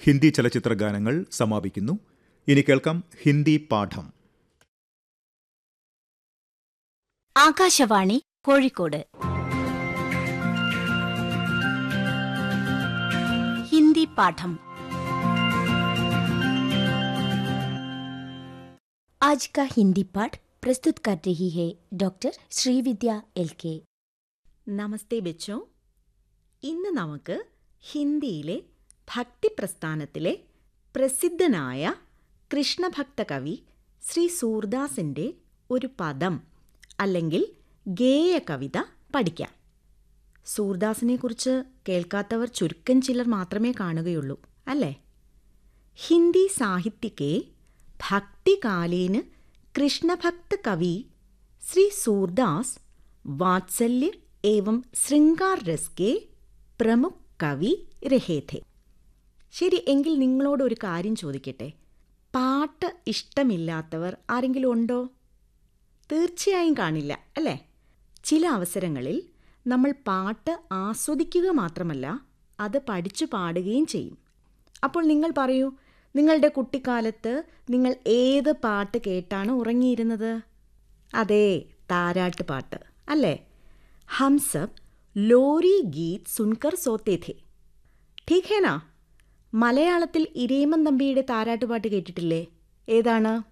ഹിന്ദി ചലച്ചിത്ര ഗാനങ്ങൾ സമാപിക്കുന്നു ഇനി കേൾക്കാം ഹിന്ദി പാഠം ആകാശവാണി കോഴിക്കോട് ഹിന്ദി പാഠം आज का हिंदी पाठ प्रस्तुत कर रही है डॉक्टर श्रीविद्या एल के നമസ്തേ ബെച്ചോ ഇന്ന് നമുക്ക് ഹിന്ദിയിലെ ഭക്തിപ്രസ്ഥാനത്തിലെ പ്രസിദ്ധനായ കൃഷ്ണഭക്ത കവി ശ്രീ സൂർദാസിൻ്റെ ഒരു പദം അല്ലെങ്കിൽ ഗേയ കവിത പഠിക്കാം സൂർദാസിനെക്കുറിച്ച് കേൾക്കാത്തവർ ചുരുക്കം ചിലർ മാത്രമേ കാണുകയുള്ളൂ അല്ലേ ഹിന്ദി സാഹിത്യके ഭക്തികാലീन कृष्णभक्त कवि श्री सूरदास वात्सल्य एवं श्रृंगार रस के പ്രമുഖ് കവി രഹേ थे ശരി എങ്കിൽ നിങ്ങളോട് ഒരു കാര്യം ചോദിക്കട്ടെ പാട്ട് ഇഷ്ടമില്ലാത്തവർ ആരെങ്കിലും ഉണ്ടോ തീർച്ചയായും കാണില്ല അല്ലേ ചില അവസരങ്ങളിൽ നമ്മൾ പാട്ട് ആസ്വദിക്കുക മാത്രമല്ല അത് പഠിച്ചു പാടുകയും ചെയ്യും അപ്പോൾ നിങ്ങൾ പറയൂ നിങ്ങളുടെ കുട്ടിക്കാലത്ത് നിങ്ങൾ ഏത് പാട്ട് കേട്ടാണ് ഉറങ്ങിയിരുന്നത് അതെ താരാട്ട് പാട്ട് അല്ലേ ഹം സബ് ലോറി ഗീത് സുൻകർ സോത്തേ ഥേ ठीक है ना മലയാളത്തിൽ ഇരേമൻ തമ്പിയുടെ താരാട്ടുപാട്ട് കേട്ടിട്ടില്ലേ ഏതാണ്